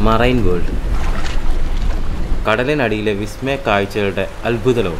Marine world കടലിനടിയിലെ വിസ്മയ കാഴ്ചകളുടെ അത്ഭുത ലോകം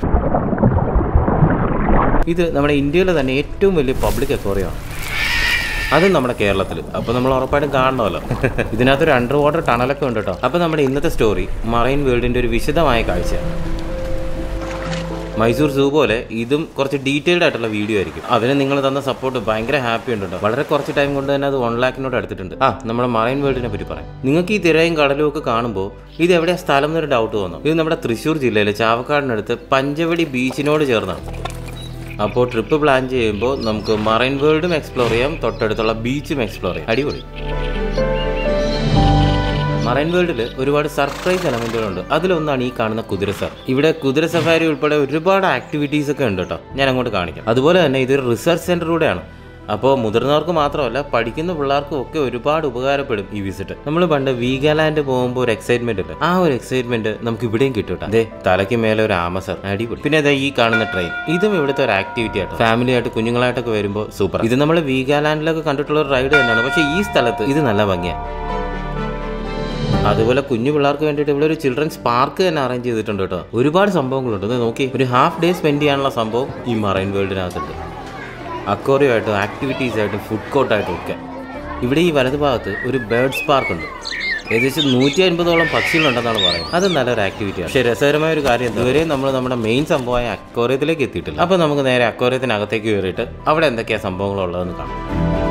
ഇത് നമ്മുടെ ഇന്ത്യയിലെ തന്നെ ഏറ്റവും വലിയ പബ്ലിക് അക്വേറിയമാണ് അതും നമ്മുടെ കേരളത്തിൽ അപ്പോൾ നമ്മൾ ഉറപ്പായിട്ടും കാണണമല്ലോ ഇതിനകത്തൊരു അണ്ടർ വാട്ടർ ടണലൊക്കെ ഉണ്ട് കേട്ടോ അപ്പോൾ നമ്മുടെ ഇന്നത്തെ സ്റ്റോറി മറൈൻ വേൾഡിൻ്റെ ഒരു വിശദമായ കാഴ്ചയാണ് മൈസൂർ സൂ പോലെ ഇതും കുറച്ച് ഡീറ്റെയിൽഡ് ആയിട്ടുള്ള വീഡിയോ ആയിരിക്കും അതിന് നിങ്ങൾ തന്ന സപ്പോർട്ട് ഭയങ്കര ഹാപ്പി ഉണ്ട് കേട്ടോ വളരെ കുറച്ച് ടൈം കൊണ്ട് തന്നെ അത് വൺ ലാക്കിനോട് എടുത്തിട്ടുണ്ട് ആ നമ്മുടെ മറൈൻ വേൾഡിനെ പറ്റി പറയാം നിങ്ങൾക്ക് ഈ തിരയും കടലും ഒക്കെ കാണുമ്പോൾ ഇത് എവിടെയാ സ്ഥലം എന്നൊരു ഡൗട്ട് തോന്നും ഇത് നമ്മുടെ തൃശ്ശൂർ ജില്ലയിലെ ചാവക്കാടിനടുത്ത് പഞ്ചവടി ബീച്ചിനോട് ചേർന്നാണ് അപ്പോൾ ട്രിപ്പ് പ്ലാൻ ചെയ്യുമ്പോൾ നമുക്ക് മറൈൻ വേൾഡും എക്സ്പ്ലോർ ചെയ്യാം തൊട്ടടുത്തുള്ള ബീച്ചും എക്സ്പ്ലോർ ചെയ്യാം അടിപൊളി മറൈൻ വേൾഡിൽ ഒരുപാട് സർപ്രൈസ് എലമെന്റുകളുണ്ട് അതിലൊന്നാണ് ഈ കാണുന്ന കുതിര സർ ഇവിടെ കുതിര സഫാരി ഉൾപ്പെടെ ഒരുപാട് ആക്ടിവിറ്റീസ് ഒക്കെ ഉണ്ട് കേട്ടോ ഞാൻ അങ്ങോട്ട് കാണിക്കാം അതുപോലെ തന്നെ ഇതൊരു റിസർച്ച് സെന്റർ കൂടെയാണ് അപ്പോൾ മുതിർന്നവർക്ക് മാത്രമല്ല പഠിക്കുന്ന പിള്ളേർക്കും ഒക്കെ ഒരുപാട് ഉപകാരപ്പെടും ഈ വിസിറ്റ് നമ്മൾ പണ്ട് വീഗാലാൻഡ് പോകുമ്പോൾ ഒരു എക്സൈറ്റ്മെന്റ് ഇല്ല ആ ഒരു എക്സൈറ്റ്മെന്റ് നമുക്ക് ഇവിടെയും കിട്ടും അതെ തലയ്ക്ക് മേലെ ഒരു ആമസർ അടിപൊളി പിന്നെ അതെ ഈ കാണുന്ന ട്രെയിൻ ഇതും ഇവിടുത്തെ ഒരു ആക്ടിവിറ്റി ആട്ടോ ഫാമിലി ആയിട്ട് കുഞ്ഞുങ്ങളായിട്ടൊക്കെ വരുമ്പോൾ സൂപ്പർ ഇത് നമ്മൾ വീഗാലാൻഡിലൊക്കെ കണ്ടിട്ടുള്ള ഒരു റൈഡ് തന്നെയാണ് പക്ഷേ ഈ സ്ഥലത്ത് ഇത് നല്ല ഭംഗിയാണ് അതുപോലെ കുഞ്ഞു പിള്ളേർക്ക് വേണ്ടിയിട്ട് ഇവിടെ ഒരു ചിൽഡ്രൻസ് പാർക്ക് തന്നെ അറേഞ്ച് ചെയ്തിട്ടുണ്ട് കേട്ടോ ഒരുപാട് സംഭവങ്ങളുണ്ട് ഇത് നോക്കി ഒരു ഹാഫ് ഡേ സ്പെൻഡ് ചെയ്യാനുള്ള സംഭവം ഈ മറൈൻ വേൾഡിനകത്തുണ്ട് അക്വറിയോ ആയിട്ടും ആക്ടിവിറ്റീസ് ആയിട്ടും ഫുഡ് കോർട്ടായിട്ടും ഒക്കെ ഇവിടെ ഈ വലതു ഭാഗത്ത് ഒരു ബേർഡ്സ് പാർക്ക് ഉണ്ട് ഏകദേശം നൂറ്റി അൻപതോളം പക്ഷികളുണ്ടെന്നാണ് പറയുന്നത് അത് നല്ലൊരു ആക്ടിവിറ്റിയാണ് പക്ഷേ രസകരമായ ഒരു കാര്യം ഇതുവരെ നമ്മൾ നമ്മുടെ മെയിൻ സംഭവമായ അക്വറിയത്തിലേക്ക് എത്തിയിട്ടില്ല അപ്പോൾ നമുക്ക് നേരെ അക്വറിയത്തിനകത്തേക്ക് കയറിയിട്ട് അവിടെ എന്തൊക്കെയാണ് സംഭവങ്ങളുള്ളതെന്ന് കാണാം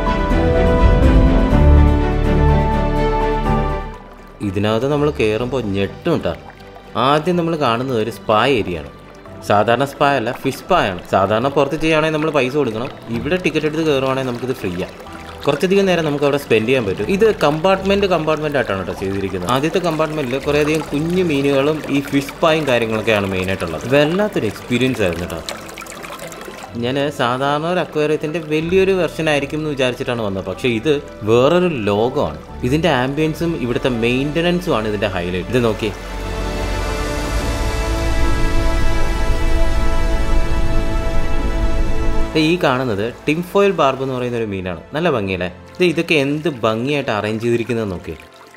ഇതിനകത്ത് നമ്മൾ കയറുമ്പോൾ ഞെട്ടും കേട്ടോ ആദ്യം നമ്മൾ കാണുന്നത് ഒരു സ്പാ ഏരിയ ആണ് സാധാരണ സ്പാ അല്ല ഫിഷ് സ്പാ ആണ് സാധാരണ പുറത്ത് ചെയ്യുകയാണെങ്കിൽ നമ്മൾ പൈസ കൊടുക്കണം ഇവിടെ ടിക്കറ്റ് എടുത്ത് കയറുവാണെങ്കിൽ നമുക്കിത് ഫ്രീ ആണ് കുറച്ചധികം നേരം നമുക്ക് അവിടെ സ്പെൻഡ് ചെയ്യാൻ പറ്റും ഇത് കമ്പാർട്ട്മെന്റ് കമ്പാർട്ട്മെന്റ് ആയിട്ടാണ് കേട്ടോ ചെയ്തിരിക്കുന്നത് ആദ്യത്തെ കമ്പാർട്ട്മെന്റിൽ കുറേയധികം കുഞ്ഞു മീനുകളും ഈ ഫിഷ് സ്പായും കാര്യങ്ങളൊക്കെയാണ് മെയിനായിട്ടുള്ളത് വല്ലാത്തൊരു എക്സ്പീരിയൻസ് ആയിരുന്നു കേട്ടോ ഞാൻ സാധാരണ ഒരു അക്വേറിയത്തിൻ്റെ വലിയൊരു വെർഷൻ ആയിരിക്കും എന്ന് വിചാരിച്ചിട്ടാണ് വന്നത് പക്ഷേ ഇത് വേറൊരു ലോകമാണ് ഇതിൻ്റെ ആംബിയൻസും ഇവിടുത്തെ മെയിൻ്റനൻസും ആണ് ഇതിൻ്റെ ഹൈലൈറ്റ് ഇത് നോക്കി ദേ ഈ കാണുന്നത് ടിംഫോയിൽ ബാർബ് എന്ന് പറയുന്ന ഒരു മീനാണ് നല്ല ഭംഗിയല്ലേ ഇത് ഇതൊക്കെ എന്ത് ഭംഗിയായിട്ട് അറേഞ്ച് ചെയ്തിരിക്കുന്നത് നോക്കി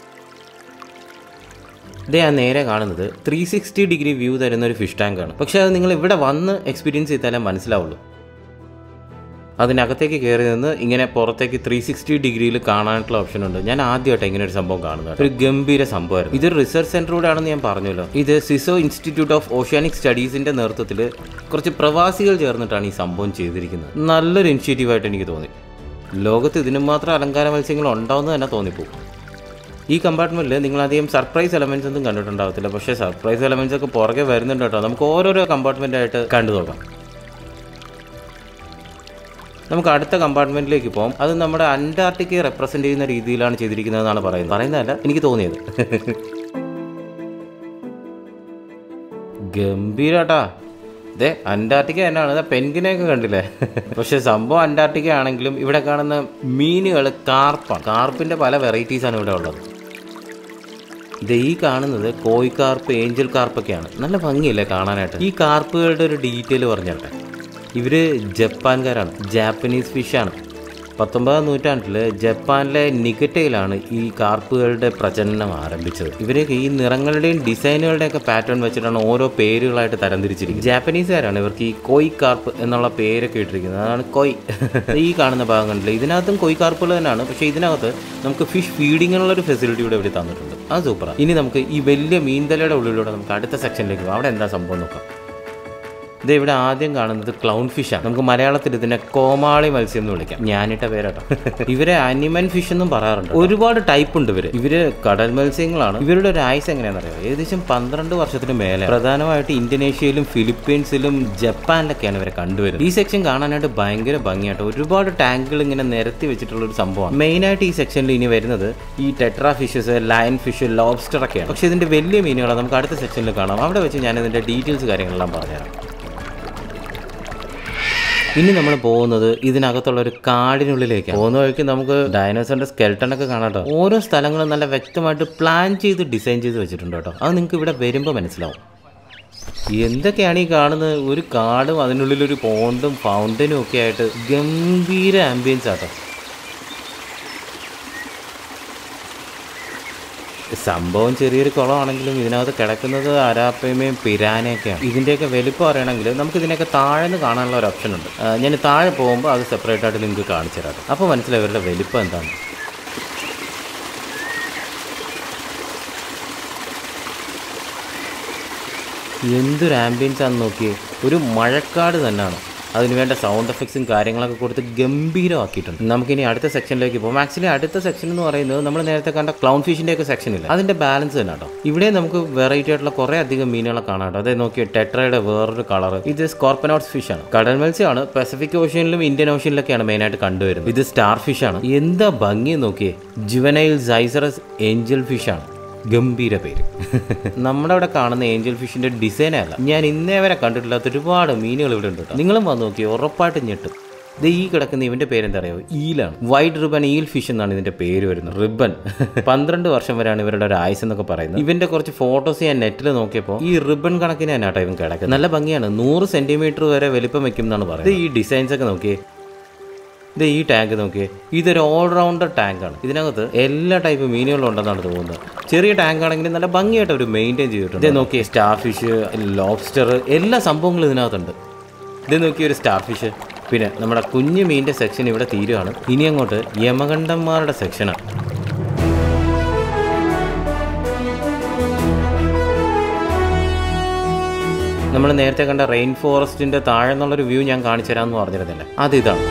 ഇതേ ആ നേരെ കാണുന്നത് ത്രീ സിക്സ്റ്റി ഡിഗ്രി വ്യൂ തരുന്ന ഒരു ഫിഷ് ടാങ്കാണ് പക്ഷേ അത് നിങ്ങൾ ഇവിടെ വന്ന് എക്സ്പീരിയൻസ് ചെയ്താലേ മനസ്സിലാവുള്ളൂ അതിനകത്തേക്ക് കയറി നിന്ന് ഇങ്ങനെ പുറത്തേക്ക് ത്രീ സിക്സ്റ്റി ഡിഗ്രിയിൽ കാണാനായിട്ടുള്ള ഓപ്ഷൻ ഉണ്ട് ഞാൻ ആദ്യമായിട്ട് ഇങ്ങനെ ഒരു സംഭവം കാണുന്നത് ഒരു ഗംഭീര സംഭവമായിരുന്നു ഇതൊരു റിസർച്ച് സെന്റർ ആണെന്ന് ഞാൻ പറഞ്ഞല്ലോ ഇത് സിസോ ഇൻസ്റ്റിറ്റ്യൂട്ട് ഓഫ് ഓഷ്യാനിക് സ്റ്റഡീസിന്റെ നേതൃത്വത്തിൽ കുറച്ച് പ്രവാസികൾ ചേർന്നിട്ടാണ് ഈ സംഭവം ചെയ്തിരിക്കുന്നത് നല്ലൊരു ഇനിഷ്യേറ്റീവായിട്ട് എനിക്ക് തോന്നി ലോകത്ത് ഇതിനും മാത്രം അലങ്കാര മത്സ്യങ്ങൾ ഉണ്ടാവുമെന്ന് തന്നെ തോന്നിപ്പോകും ഈ കമ്പാർട്ട്മെന്റിൽ നിങ്ങൾ അധികം സർപ്രൈസ് എലമെന്റ്സ് ഒന്നും കണ്ടിട്ടുണ്ടാവത്തില്ല പക്ഷേ സർപ്രൈസ് എലമെന്റ്സ് ഒക്കെ പുറകെ വരുന്നുണ്ട് കേട്ടോ നമുക്ക് ഓരോരോ കമ്പാർട്ട്മെന്റ് ആയിട്ട് കണ്ടു നോക്കാം നമുക്ക് അടുത്ത കമ്പാർട്ട്മെന്റിലേക്ക് പോകാം അത് നമ്മുടെ അന്റാർട്ടിക്കയെ റെപ്രസെന്റ് ചെയ്യുന്ന രീതിയിലാണ് ചെയ്തിരിക്കുന്നതെന്നാണ് പറയുന്നത് പറയുന്നതല്ല എനിക്ക് തോന്നിയത് ഗംഭീരാട്ടാ ഇതേ അന്റാർട്ടിക്ക തന്നെയാണ് പെൻഗിനെയൊക്കെ കണ്ടില്ലേ പക്ഷെ സംഭവം അന്റാർട്ടിക്ക ആണെങ്കിലും ഇവിടെ കാണുന്ന മീനുകൾ കാർപ്പാണ് കാർപ്പിന്റെ പല വെറൈറ്റീസ് ആണ് ഇവിടെ ഉള്ളത് ഇത് ഈ കാണുന്നത് കോഴിക്കാർപ്പ് ഏഞ്ചൽ കാർപ്പൊക്കെയാണ് നല്ല ഭംഗിയല്ലേ കാണാനായിട്ട് ഈ കാർപ്പുകളുടെ ഒരു ഡീറ്റെയിൽ പറഞ്ഞിട്ടെ ഇവര് ജപ്പാൻകാരാണ് ജാപ്പനീസ് ഫിഷാണ് പത്തൊമ്പതാം നൂറ്റാണ്ടിൽ ജപ്പാനിലെ നിഗറ്റയിലാണ് ഈ കാർപ്പുകളുടെ പ്രജനനം ആരംഭിച്ചത് ഇവരൊക്കെ ഈ നിറങ്ങളുടെയും ഡിസൈനുകളുടെയും ഒക്കെ പാറ്റേൺ വെച്ചിട്ടാണ് ഓരോ പേരുകളായിട്ട് തരംതിരിച്ചിരിക്കുന്നത് ജാപ്പനീസുകാരാണ് ഇവർക്ക് ഈ കോയ് കാർപ്പ് എന്നുള്ള പേരൊക്കെ ഇട്ടിരിക്കുന്നത് അതാണ് കൊയ് ഈ കാണുന്ന ഭാഗം കണ്ടില്ല ഇതിനകത്തും കൊയ് കാർപ്പുകൾ തന്നെയാണ് പക്ഷേ ഇതിനകത്ത് നമുക്ക് ഫിഷ് ഫീഡിങ്ങിനുള്ള ഒരു ഫെസിലിറ്റി കൂടെ ഇവിടെ തന്നിട്ടുണ്ട് അത് സൂപ്പറാണ് ഇനി നമുക്ക് ഈ വലിയ മീൻതലയുടെ ഉള്ളിലൂടെ നമുക്ക് അടുത്ത സെക്ഷനിലേക്ക് പോകാം അവിടെ എന്താ സംഭവം നോക്കാം ഇത് ഇവിടെ ആദ്യം കാണുന്നത് ക്ലൗൺ ഫിഷാണ് നമുക്ക് മലയാളത്തിൽ ഇതിനെ കോമാളി മത്സ്യം എന്ന് വിളിക്കാം ഞാനിട്ട പേരാട്ടോ ഇവരെ അനിമൽ ഫിഷ് എന്നും പറയാറുണ്ട് ഒരുപാട് ടൈപ്പ് ഉണ്ട് ഇവര് ഇവര് കടൽ മത്സ്യങ്ങളാണ് ഇവരുടെ ഒരു ആയുസ് എങ്ങനെയാണെന്ന് അറിയാം ഏകദേശം പന്ത്രണ്ട് വർഷത്തിന് മേലെ പ്രധാനമായിട്ട് ഇന്തോനേഷ്യയിലും ഫിലിപ്പീൻസിലും ജപ്പാനിലൊക്കെയാണ് ഇവരെ കണ്ടുവരുന്നത് ഈ സെക്ഷൻ കാണാനായിട്ട് ഭയങ്കര ഭംഗിയാട്ടോ ഒരുപാട് ടാങ്കുകൾ ഇങ്ങനെ നിരത്തി വെച്ചിട്ടുള്ള ഒരു സംഭവമാണ് മെയിനായിട്ട് ഈ സെക്ഷനിൽ ഇനി വരുന്നത് ഈ tetra fishes lion fish lobster ഒക്കെയാണ് പക്ഷേ ഇതിന്റെ വലിയ മീനുകളെ നമുക്ക് അടുത്ത സെക്ഷനിൽ കാണാം അവിടെ വെച്ച് ഞാൻ ഇതിന്റെ ഡീറ്റെയിൽസ് കാര്യങ്ങളെല്ലാം പറഞ്ഞുതരാം ഇനി നമ്മൾ പോകുന്നത് ഇതിനകത്തുള്ള ഒരു കാടിനുള്ളിലേക്കാണ് പോകുന്ന വഴിക്ക് നമുക്ക് ഡൈനോസറിന്റെ സ്കെൽട്ടൺ ഒക്കെ കാണാട്ടോ ഓരോ സ്ഥലങ്ങളും നല്ല വ്യക്തമായിട്ട് പ്ലാൻ ചെയ്ത് ഡിസൈൻ ചെയ്ത് വെച്ചിട്ടുണ്ട് കേട്ടോ അത് നിങ്ങൾക്ക് ഇവിടെ വരുമ്പോൾ മനസ്സിലാവും എന്തൊക്കെയാണ് ഈ കാണുന്നത് ഒരു കാടും അതിനുള്ളിൽ ഒരു പോണ്ടും ഫൗണ്ടനും ഒക്കെ ആയിട്ട് ഗംഭീര ആംബിയൻസ് ആട്ടോ സംഭവം ചെറിയൊരു കുളമാണെങ്കിലും ഇതിനകത്ത് കിടക്കുന്നത് അരാപ്പയമയും പിരാനയൊക്കെയാണ് ഇതിൻ്റെയൊക്കെ വലിപ്പം അറിയണമെങ്കിൽ നമുക്ക് ഇതിനൊക്കെ താഴെ നിന്ന് കാണാനുള്ള ഒരു ഓപ്ഷൻ ഉണ്ട് ആ, ഞാൻ താഴെ പോകുമ്പോൾ അത് സെപ്പറേറ്റ് ആയിട്ട് നിങ്ങൾക്ക് കാണിച്ചു തരാം അപ്പോൾ മനസ്സിലായി ഇവരുടെ വലിപ്പം എന്താണ് എന്തൊരു ആംബിയൻസ് ആണെന്ന് നോക്കിയേ ഒരു മഴക്കാട് തന്നെയാണ് അതിന് വേണ്ട സൗണ്ട് എഫക്ട്സും കാര്യങ്ങളൊക്കെ കൊടുത്ത് ഗംഭീരമാക്കിയിട്ടുണ്ട് നമുക്കിനി അടുത്ത സെക്ഷനിലേക്ക് പോകും ആക്ച്വലി അടുത്ത സെക്ഷൻ എന്ന് പറയുന്നത് നമ്മൾ നേരത്തെ കണ്ട ക്ലൗൺ ഫിഷിന്റെ ഒക്കെ സെക്ഷൻ ഇല്ല അതിന്റെ ബാലൻസ് തന്നെ കേട്ടോ ഇവിടെ നമുക്ക് വെറൈറ്റി ആയിട്ടുള്ള കുറെ അധികം മീനുകളെ കാണാം കേട്ടോ അതായത് നോക്കിയ ടെട്രയുടെ വേറൊരു കളർ ഇത് സ്കോർപ്പനോട്സ് ഫിഷ് ആണ് കടൽ മത്സ്യമാണ് പസഫിക് ഓഷ്യനിലും ഇന്ത്യൻ ഓഷ്യനിലൊക്കെയാണ് മെയിനായിട്ട് കണ്ടുവരുന്നത് ഇത് സ്റ്റാർ ഫിഷ് ആണ് എന്താ ഭംഗി നോക്കിയേ ജുവനൈൽ സൈസറസ് ഏഞ്ചൽ ഫിഷ് ആണ് ഗംഭീര പേര് നമ്മുടെ അവിടെ കാണുന്ന ഏഞ്ചൽ ഫിഷിന്റെ ഡിസൈൻ അല്ല ഞാൻ ഇന്നേ വരെ കണ്ടിട്ടില്ലാത്ത ഒരുപാട് മീനുകൾ ഇവിടെ ഉണ്ട് കേട്ടോ നിങ്ങളും വന്ന് നോക്കി ഉറപ്പായിട്ടും ഞെട്ടും ഇത് ഈ കിടക്കുന്ന ഇവന്റെ പേരെന്താ അറിയോ ഈലാണ് വൈറ്റ് റിബൺ ഈൽ ഫിഷ് എന്നാണ് ഇതിന്റെ പേര് വരുന്നത് റിബൺ പന്ത്രണ്ട് വർഷം വരെയാണ് ഇവരുടെ ഒരു ആയുസ് എന്നൊക്കെ പറയുന്നത് ഇവന്റെ കുറച്ച് ഫോട്ടോസ് ഞാൻ നെറ്റിൽ നോക്കിയപ്പോൾ ഈ റിബൺ കണക്കിന് തന്നെ കേട്ടോ ഇവൻ കിടക്കുന്നത് നല്ല ഭംഗിയാണ് നൂറ് സെന്റിമീറ്റർ വരെ വലിപ്പം വെക്കും എന്നാണ് പറയുന്നത് ഇത് ഈ ഡിസൈൻസ് ഒക്കെ നോക്കിയേ ഇത് ഈ ടാങ്ക് നോക്കിയേ ഇതൊരു ഓൾറൗണ്ടർ ടാങ്കാണ് ഇതിനകത്ത് എല്ലാ ടൈപ്പ് മീനുകളും ഉണ്ടെന്നാണ് തോന്നുന്നത് ചെറിയ ടാങ്ക് ആണെങ്കിലും നല്ല ഭംഗിയായിട്ട് അവർ മെയിൻറ്റെയിൻ ചെയ്തിട്ടുണ്ട് ഇത് നോക്കിയേ സ്റ്റാർ ഫിഷ് ലോബ്സ്റ്റർ എല്ലാ സംഭവങ്ങളും ഇതിനകത്തുണ്ട് ഇത് നോക്കിയ ഒരു സ്റ്റാർ ഫിഷ് പിന്നെ നമ്മുടെ കുഞ്ഞു മീനിൻ്റെ സെക്ഷൻ ഇവിടെ തീരുകയാണ് ഇനി അങ്ങോട്ട് യമകണ്ഠന്മാരുടെ സെക്ഷനാണ് നമ്മൾ നേരത്തെ കണ്ട റെയിൻ ഫോറസ്റ്റിന്റെ താഴെ നിന്നുള്ളൊരു വ്യൂ ഞാൻ കാണിച്ചു തരാമെന്ന് പറഞ്ഞിരുന്നില്ല അതിതാണ്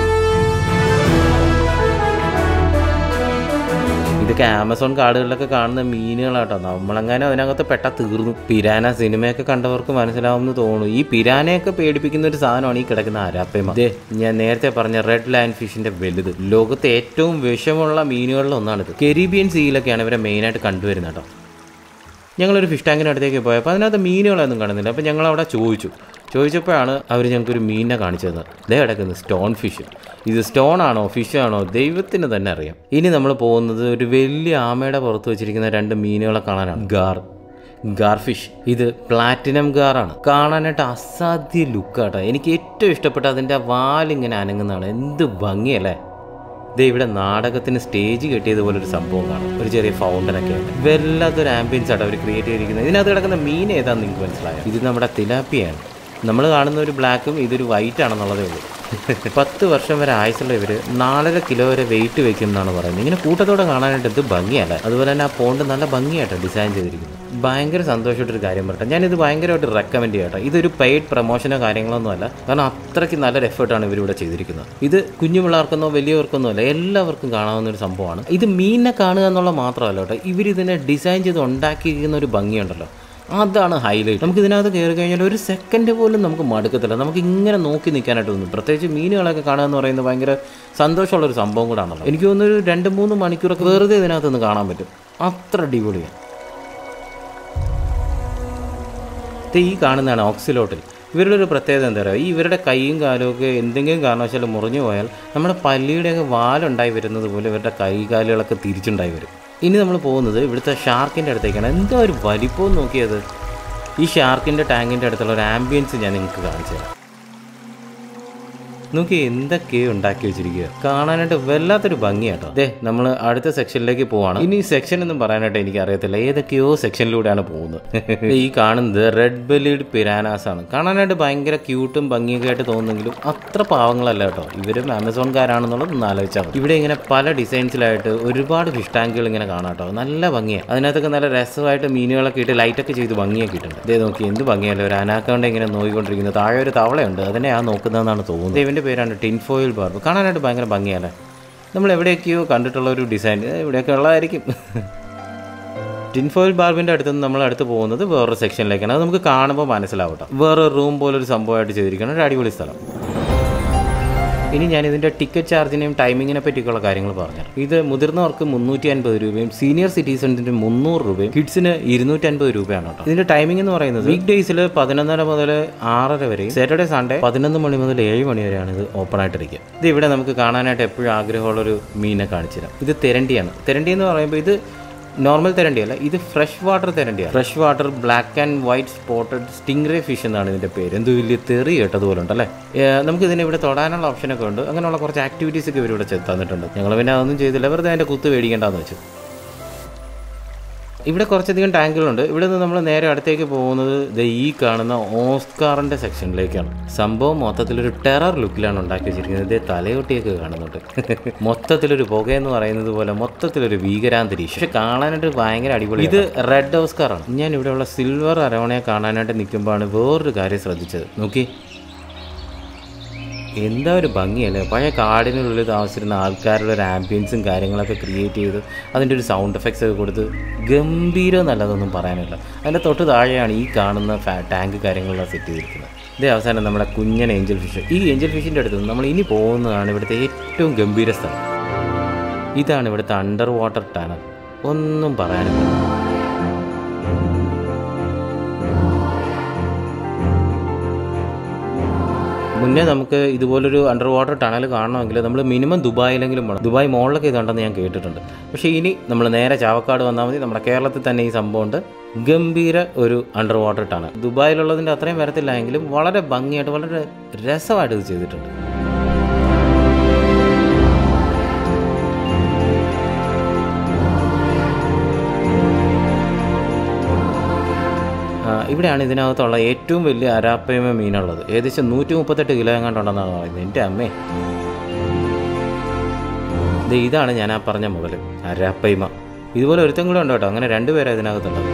ഇതൊക്കെ ആമസോൺ കാടുകളിലൊക്കെ കാണുന്ന മീനുകളാട്ടോ നമ്മളെങ്ങാനും അതിനകത്ത് പെട്ട തീർന്നു പിരാന സിനിമയൊക്കെ കണ്ടവർക്ക് മനസ്സിലാവുമെന്ന് തോന്നുന്നു ഈ പിരാനയൊക്കെ പേടിപ്പിക്കുന്ന ഒരു സാധനമാണ് ഈ കിടക്കുന്ന അരാപ്പേമ ദേ ഞാൻ നേരത്തെ പറഞ്ഞ റെഡ് ലാൻഡ് ഫിഷിന്റെ വലുത് ലോകത്തെ ഏറ്റവും വിഷമുള്ള മീനുകളിൽ ഒന്നാണിത് കെരീബിയൻ സീയിലൊക്കെയാണ് ഇവരെ മെയിനായിട്ട് കണ്ടുവരുന്നത് കേട്ടോ ഞങ്ങളൊരു ഫിഷ് ടാങ്കിൻ്റെ അടുത്തേക്ക് പോയപ്പോൾ അതിനകത്ത് മീനുകളൊന്നും കാണുന്നില്ല അപ്പോൾ ഞങ്ങൾ അവിടെ ചോദിച്ചു ചോദിച്ചപ്പോഴാണ് അവർ ഞങ്ങൾക്കൊരു മീനിനെ കാണിച്ചു തന്നത് ദേ കിടക്കുന്നു സ്റ്റോൺ ഫിഷ് ഇത് സ്റ്റോൺ ആണോ ഫിഷ് ആണോ ദൈവത്തിന് തന്നെ അറിയാം ഇനി നമ്മൾ പോകുന്നത് ഒരു വലിയ ആമയുടെ പുറത്ത് വെച്ചിരിക്കുന്ന രണ്ട് മീനുകളെ കാണാനാണ് ഗാർ ഗാർ ഫിഷ് ഇത് പ്ലാറ്റിനം ഗാറാണ് കാണാനായിട്ട് അസാധ്യ ലുക്കാട്ടോ എനിക്ക് ഏറ്റവും ഇഷ്ടപ്പെട്ട അതിൻ്റെ വാലിങ്ങനെ അനങ്ങുന്നതാണ് എന്ത് ഭംഗിയല്ലേ ദേ ഇവിടെ നാടകത്തിന് സ്റ്റേജ് കെട്ടിയതുപോലെ ഒരു സംഭവം കാണും ഒരു ചെറിയ ഫൗണ്ടനൊക്കെ ആയിട്ട് വല്ലാത്തൊരു ആംബിയൻസ് ആണ് അവർ ക്രിയേറ്റ് ചെയ്തിരിക്കുന്നത് ഇതിനകത്ത് കിടക്കുന്ന മീൻ ഏതാന്ന് നിങ്ങൾക്ക് മനസ്സിലായോ ഇത് നമ്മുടെ തിലാപ്പിയാണ് നമ്മൾ കാണുന്ന ഒരു ബ്ലാക്കും ഇതൊരു വൈറ്റ് ആണെന്നുള്ളതേ ഉള്ളൂ പത്ത് വർഷം വരെ ആയുസുള്ള ഇവർ നാലര കിലോ വരെ വെയിറ്റ് വെക്കും എന്നാണ് പറയുന്നത് ഇങ്ങനെ കൂട്ടത്തോടെ കാണാനായിട്ട് എന്ത് ഭംഗിയല്ല അതുപോലെ തന്നെ ആ പോണ്ട് നല്ല ഭംഗിയായിട്ട് ഡിസൈൻ ചെയ്തിരിക്കുന്നത് ഭയങ്കര സന്തോഷമായിട്ടൊരു കാര്യം പറയട്ടെ ഞാനിത് ഭയങ്കരമായിട്ട് റെക്കമെൻഡ് ചെയ്യട്ടെ ഇതൊരു പെയ്ഡ് പ്രൊമോഷനോ കാര്യങ്ങളൊന്നും അല്ല കാരണം അത്രയ്ക്ക് നല്ലൊരു എഫേർട്ടാണ് ഇവരിവിടെ ചെയ്തിരിക്കുന്നത് ഇത് കുഞ്ഞു പിള്ളേർക്കെന്നോ വലിയവർക്കെന്നോ അല്ല എല്ലാവർക്കും കാണാവുന്ന ഒരു സംഭവമാണ് ഇത് മീനിനെ കാണുക എന്നുള്ള മാത്രമല്ല കേട്ടോ ഇവരിതിനെ ഡിസൈൻ ചെയ്ത് ഉണ്ടാക്കിയിരിക്കുന്ന ഒരു ഭംഗിയുണ്ടല്ലോ അതാണ് ഹൈലൈറ്റ് നമുക്ക് ഇതിനകത്ത് കയറി കഴിഞ്ഞാൽ ഒരു സെക്കൻഡ് പോലും നമുക്ക് മടുക്കത്തില്ല നമുക്ക് ഇങ്ങനെ നോക്കി നിൽക്കാനായിട്ട് തോന്നും പ്രത്യേകിച്ച് മീനുകളൊക്കെ കാണുക എന്ന് പറയുന്നത് ഭയങ്കര സന്തോഷമുള്ള ഒരു സംഭവം കൂടാണല്ലോ എനിക്ക് തോന്നുന്നു ഒരു രണ്ട് മൂന്ന് മണിക്കൂറൊക്കെ വെറുതെ ഇതിനകത്ത് നിന്ന് കാണാൻ പറ്റും അത്ര അടിപൊളിയാണ് ഇത് ഈ കാണുന്നതാണ് ഓക്സിലോട്ടിൽ ഇവരുടെ ഒരു പ്രത്യേകത എന്താ പറയുക ഈ ഇവരുടെ കൈയും കാലും ഒക്കെ എന്തെങ്കിലും കാരണവശാൽ മുറിഞ്ഞു പോയാൽ നമ്മുടെ പല്ലിയുടെയൊക്കെ വാലുണ്ടായി വരുന്നത് പോലെ ഇവരുടെ കൈ കാലുകളൊക്കെ തിരിച്ചുണ്ടായി വരും ഇനി നമ്മൾ പോകുന്നത് ഇവിടുത്തെ ഷാർക്കിൻ്റെ അടുത്തേക്കാണ് എന്താ ഒരു വലിപ്പം നോക്കിയത് ഈ ഷാർക്കിൻ്റെ ടാങ്കിൻ്റെ അടുത്തുള്ള ഒരു ആംബിയൻസ് ഞാൻ നിങ്ങൾക്ക് കാണിച്ചു തരാം നോക്കി എന്തൊക്കെയോ ഉണ്ടാക്കി വെച്ചിരിക്കുക കാണാനായിട്ട് വല്ലാത്തൊരു ഭംഗിയാട്ടോ അതെ നമ്മൾ അടുത്ത സെക്ഷനിലേക്ക് പോവാണ് ഇനി സെക്ഷൻ ഒന്നും പറയാനായിട്ട് എനിക്ക് അറിയത്തില്ല ഏതൊക്കെയോ സെക്ഷനിലൂടെയാണ് പോകുന്നത് ഈ കാണുന്നത് റെഡ് ബെലീഡ് പിരാനാസ് ആണ് കാണാനായിട്ട് ഭയങ്കര ക്യൂട്ടും ഭംഗിയൊക്കെ ആയിട്ട് തോന്നുന്നെങ്കിലും അത്ര പാവങ്ങളല്ല കേട്ടോ ഇവരും ആമസോൺകാരാണെന്നുള്ളത് ഒന്ന് ആലോചിച്ചാൽ മതി ഇവിടെ ഇങ്ങനെ പല ഡിസൈൻസിലായിട്ട് ഒരുപാട് ഫിഷ് ടാങ്കുകൾ ഇങ്ങനെ കാണാം കേട്ടോ നല്ല ഭംഗിയാണ് അതിനകത്തൊക്കെ നല്ല രസമായിട്ട് മീനുകളൊക്കെ ഇട്ട് ലൈറ്റൊക്കെ ചെയ്ത് ഭംഗിയൊക്കെ ഇട്ടുണ്ട് ഇതേ നോക്കി എന്ത് ഭംഗിയല്ലേ ഒരു അനാക്കണ്ട ഇങ്ങനെ നോക്കിക്കൊണ്ടിരിക്കുന്നത് താഴെ ഒരു തവളയുണ്ട് അതിനെ ആ നോക്കുന്നതെന്നാണ് തോന്നുന്നത് ഇവൻ്റെ പേരാണ് ടിൻഫോയിൽ ബാർബ് കാണാനായിട്ട് ഭയങ്കര ഭംഗിയല്ലേ നമ്മൾ എവിടെയൊക്കെയോ കണ്ടിട്ടുള്ള ഒരു ഡിസൈൻ ഇവിടെയൊക്കെ ഉള്ളതായിരിക്കും ടിൻഫോയിൽ ബാർബിൻ്റെ അടുത്ത് നിന്ന് നമ്മൾ അടുത്ത് പോകുന്നത് വേറൊരു സെക്ഷനിലേക്കാണ് അത് നമുക്ക് കാണുമ്പോൾ മനസ്സിലാവട്ടെ വേറൊരു റൂം പോലൊരു സംഭവമായിട്ട് ചെയ്തിരിക്കണം ഒരു അടിപൊളി സ്ഥലം ഇനി ഞാൻ ഇതിൻ്റെ ടിക്കറ്റ് ചാർജിനെയും ടൈമിങ്ങിനെ പറ്റിയൊക്കെയുള്ള കാര്യങ്ങൾ പറഞ്ഞുതരാം ഇത് മുതിർന്നവർക്ക് മുന്നൂറ്റി അൻപത് രൂപയും സീനിയർ സിറ്റിസൺസിന് മുന്നൂറ് രൂപയും കിഡ്സിന് ഇരുന്നൂറ്റി അൻപത് രൂപയാണ് കേട്ടോ ഇതിന്റെ ടൈമിംഗ് എന്ന് പറയുന്നത് വീക്ക് ഡേയ്സിൽ പതിനൊന്നര മുതൽ ആറര വരെയും സാറ്റർഡേ സൺഡേ പതിനൊന്ന് മണി മുതൽ ഏഴ് മണി വരെയാണ് ഇത് ഓപ്പൺ ആയിട്ടിരിക്കുക ഇത് ഇവിടെ നമുക്ക് കാണാനായിട്ട് എപ്പോഴും ആഗ്രഹമുള്ളൊരു മീനെ കാണിച്ചു തരാം ഇത് തെരണ്ടിയാണ് തെരണ്ടി എന്ന് പറയുമ്പോൾ ഇത് നോർമൽ തെരണ്ടി അല്ല ഇത് ഫ്രഷ് വാട്ടർ തെരണ്ടിയാണ് fresh water black and white spotted stingray fish എന്നാണ് ഇതിന്റെ പേര് എന്ത് വലിയ തെറി കേട്ടതുപോലെ ഉണ്ടല്ലേ ഏഹ് നമുക്ക് ഇതിനെ ഇവിടെ തൊടാനുള്ള ഓപ്ഷനൊക്കെ ഉണ്ട് അങ്ങനെയുള്ള കുറച്ച് ആക്ടിവിറ്റീസ് ഒക്കെ ഇവരിവിടെ ചെയ്ത് തന്നിട്ടുണ്ട് ഞങ്ങൾ പിന്നെ അതൊന്നും ചെയ്തില്ല വെറുതെ അതിന്റെ കുത്ത് മേടിക്കേണ്ടെന്ന് വെച്ചു ഇവിടെ കുറച്ചധികം ടാങ്കുകളുണ്ട് ഇവിടെ നിന്ന് നമ്മൾ നേരെ അടുത്തേക്ക് പോകുന്നത് ദേ ഈ കാണുന്ന ഓസ്കാറിൻ്റെ സെക്ഷനിലേക്കാണ് സംഭവം മൊത്തത്തിലൊരു ടെറർ ലുക്കിലാണ് ഉണ്ടാക്കി വെച്ചിരിക്കുന്നത് ഇതേ തലയൊട്ടിയൊക്കെ കാണുന്നുണ്ട് മൊത്തത്തിലൊരു പുകയെന്ന് പറയുന്നത് പോലെ മൊത്തത്തിലൊരു ഭീകരാന്തരീക്ഷം പക്ഷെ കാണാനായിട്ട് ഭയങ്കര അടിപൊളി ഇത് റെഡ് ഓസ്കാറാണ് ഞാൻ ഇവിടെയുള്ള സിൽവർ അരവണയെ കാണാനായിട്ട് നിൽക്കുമ്പോഴാണ് വേറൊരു കാര്യം ശ്രദ്ധിച്ചത് നോക്കി എന്താ ഒരു ഭംഗിയല്ലേ പഴയ കാടിനുള്ളിൽ താമസിച്ചിരുന്ന ആൾക്കാരുടെ ഒരു ആംബിയൻസും കാര്യങ്ങളൊക്കെ ക്രിയേറ്റ് ചെയ്ത് അതിൻ്റെ ഒരു സൗണ്ട് എഫക്ട്സ് ഒക്കെ കൊടുത്ത് ഗംഭീരം നല്ലതൊന്നും പറയാനില്ല അതിൻ്റെ തൊട്ട് താഴെയാണ് ഈ കാണുന്ന ഫാ ടാങ്ക് കാര്യങ്ങളെല്ലാം സെറ്റ് ചെയ്തിരിക്കുന്നത് ഇതേ അവസാനം നമ്മുടെ കുഞ്ഞൻ ഏഞ്ചൽ ഫിഷ് ഈ ഏഞ്ചൽ ഫിഷിൻ്റെ അടുത്ത് നിന്ന് നമ്മൾ ഇനി പോകുന്നതാണ് ഇവിടുത്തെ ഏറ്റവും ഗംഭീര സ്ഥലം ഇതാണ് ഇവിടുത്തെ അണ്ടർ വാട്ടർ ടണൽ ഒന്നും പറയാനില്ല മുന്നേ നമുക്ക് ഇതുപോലൊരു അണ്ടർ വാട്ടർ ടണൽ കാണണമെങ്കിൽ നമ്മൾ മിനിമം ദുബായിലെങ്കിലും പോകണം ദുബായ് മോളിലൊക്കെ ഇതുണ്ടെന്ന് ഞാൻ കേട്ടിട്ടുണ്ട് പക്ഷേ ഇനി നമ്മൾ നേരെ ചാവക്കാട് വന്നാൽ മതി നമ്മുടെ കേരളത്തിൽ തന്നെ ഈ സംഭവമുണ്ട് ഗംഭീര ഒരു അണ്ടർ വാട്ടർ ടണൽ ദുബായിലുള്ളതിൻ്റെ അത്രയും വരത്തില്ല എങ്കിലും വളരെ ഭംഗിയായിട്ട് വളരെ രസമായിട്ട് ഇത് ചെയ്തിട്ടുണ്ട് ആ, ഇവിടെയാണ് ഇതിനകത്തുള്ള ഏറ്റവും വലിയ അരാപ്പയമ മീനുള്ളത് ഏകദേശം നൂറ്റി മുപ്പത്തെട്ട് കിലോ എങ്ങാണ്ടുണ്ടെന്നാണ് പറയുന്നത് എൻ്റെ അമ്മേ ദേ ഇതാണ് ഞാൻ ആ പറഞ്ഞ മുതൽ അരാപ്പയ്മ ഇതുപോലെ ഒരുത്തം കൂടെ ഉണ്ട് കേട്ടോ അങ്ങനെ രണ്ടുപേരാണ് ഇതിനകത്തുള്ളത്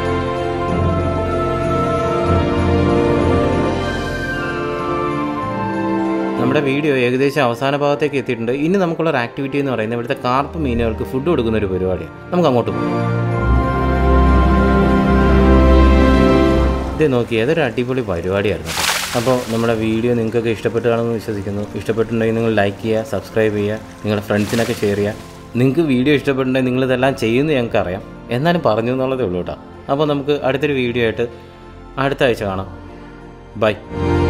നമ്മുടെ വീഡിയോ ഏകദേശം അവസാന ഭാഗത്തേക്ക് എത്തിയിട്ടുണ്ട് ഇനി നമുക്കുള്ള ഒരു ആക്ടിവിറ്റി എന്ന് പറയുന്നത് ഇവിടുത്തെ കാർപ്പ് മീനുകൾക്ക് ഫുഡ് കൊടുക്കുന്ന ഒരു പരിപാടിയാണ് നമുക്ക് അങ്ങോട്ട് പോകാം ഇത് നോക്കി ഏതൊരു അടിപൊളി പരിപാടിയായിരുന്നു കേട്ടോ. അപ്പോൾ നമ്മുടെ വീഡിയോ നിങ്ങൾക്കൊക്കെ ഇഷ്ടപ്പെട്ട് കാണുമെന്ന് വിശ്വസിക്കുന്നു ഇഷ്ടപ്പെട്ടിട്ടുണ്ടെങ്കിൽ നിങ്ങൾ ലൈക്ക് ചെയ്യുക സബ്സ്ക്രൈബ് ചെയ്യുക നിങ്ങളുടെ ഫ്രണ്ട്സിനൊക്കെ ഷെയർ ചെയ്യുക നിങ്ങൾക്ക് വീഡിയോ ഇഷ്ടപ്പെട്ടിട്ടുണ്ടെങ്കിൽ നിങ്ങളിതെല്ലാം ചെയ്യുമെന്ന് ഞങ്ങൾക്ക് അറിയാം എന്നാലും പറഞ്ഞു എന്നുള്ളതേ ഉള്ളൂ കേട്ടോ അപ്പോൾ നമുക്ക് അടുത്തൊരു വീഡിയോ ആയിട്ട് അടുത്ത ആഴ്ച കാണാം ബൈ